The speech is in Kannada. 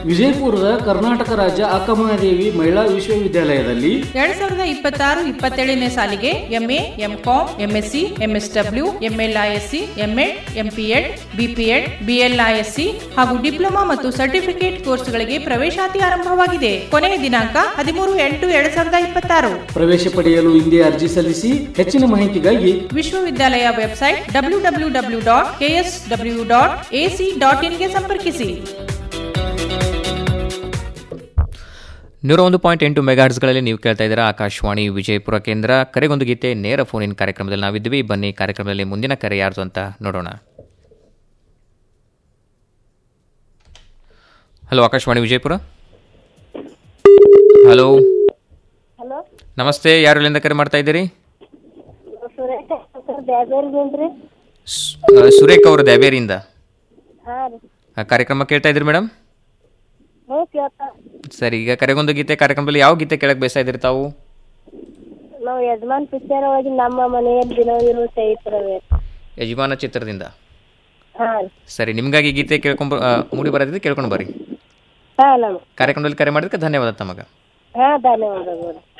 ವಿಜಯಪುರದ ಕರ್ನಾಟಕ ರಾಜ್ಯ ಅಕ್ಕಮಹಾದೇವಿ ಮಹಿಳಾ ವಿಶ್ವವಿದ್ಯಾಲಯದಲ್ಲಿ ಎರಡ್ ಸಾವಿರದ ಇಪ್ಪತ್ತಾರು ಇಪ್ಪತ್ತೇಳನೇ ಸಾಲಿಗೆ MA MCom MSc MSW MLISc MEd MPEd BPEd BLISc ಹಾಗೂ ಡಿಪ್ಲೊಮಾ ಮತ್ತು ಸರ್ಟಿಫಿಕೇಟ್ ಕೋರ್ಸ್ಗಳಿಗೆ ಪ್ರವೇಶಾತಿ ಆರಂಭವಾಗಿದೆ ಕೊನೆಯ ದಿನಾಂಕ ಹದಿಮೂರು ಎಂಟು ಎರಡ್ ಸಾವಿರದ ಇಪ್ಪತ್ತಾರು ಪ್ರವೇಶ ಪಡೆಯಲು ಹಿಂದೆ ಅರ್ಜಿ ಸಲ್ಲಿಸಿ ಹೆಚ್ಚಿನ ಮಾಹಿತಿಗಾಗಿ ವಿಶ್ವವಿದ್ಯಾಲಯ website W W W dot KS W dot AC dot ಇನ್ಗೆ ಸಂಪರ್ಕಿಸಿ ನೂರ ಒಂದು ಪಾಯಿಂಟ್ ಎಂಟು ಮೆಗಾಟ್ಸ್ಗಳಲ್ಲಿ ನೀವು ಕೇಳ್ತಾ ಇದ್ದೀರಾ ಆಕಾಶವಾಣಿ ವಿಜಯಪುರ ಕೇಂದ್ರ ಕರೆಗೊಂದು ಗೀತೆ ನೇರ ಫೋನಿನ ಕಾರ್ಯಕ್ರಮದಲ್ಲಿ ನಾವಿದ್ವಿ ಬನ್ನಿ ಕಾರ್ಯಕ್ರಮದಲ್ಲಿ ಮುಂದಿನ ಕರೆ ಯಾರ್ದು ಅಂತ ನೋಡೋಣ hello Akashvani Vijayapura hello hello ನಮಸ್ತೆ ಯಾರು ಇಲ್ಲಿಂದ ಕರೆ ಮಾಡ್ತಾ ಇದ್ದೀರಿ ಸುರೇಖ ಸರ್ ಬ್ಯಾಬೇರಿಗೇನ್ರಿ ಸು- ಆ, ಸುರೇಖ್ ಅವರು ದ್ಯಾಬೇರಿಯಿಂದ ಹಾಂ ರೀ ಆ, ಕಾರ್ಯಕ್ರಮ ಕೇಳ್ತಾ ಇದ್ರಿ ಮೇಡಮ್ ಹ್ಞೂ ಕೇಳ್ತಾ ಸರಿ ಈಗ ಕರೆಗೊಂದು ಗೀತೆ ಕಾರ್ಯಕ್ರಮದಲ್ಲಿ ಯಾವ ಗೀತೆ ಕೇಳಕ್ಕೆ ಬಯಸ್ತಾ ಇದ್ದೀರಿ ತಾವು ನಾವು ಯಜಮಾನ್ ಪಿಕ್ಚರ್ ಹೋಗಿ ನಮ್ಮ ಮನೆಯಲ್ಲಿ ದಿನ ಇರೋ ಚೈತ್ರವೇ ಯಜಮಾನ ಚಿತ್ರದಿಂದ ಹಾಂ ರೀ ಸರಿ ನಿಮಗಾಗಿ ಗೀತೆ ಕೇಳ್ಕೊಂಬ ಆ, ಮೂಡಿ ಬರೋದಿದೆ ಕೇಳ್ಕೊಂಡು ಬರ್ರಿ ಹಾಂ ನಮ್ ಕಾರ್ಯಕ್ರಮದಲ್ಲಿ ಕರೆ ಮಾಡಿದ್ದಕ್ಕೆ ಧನ್ಯವಾದ ತಮಗ ಹಾಂ ಧನ್ಯವಾದಗಳು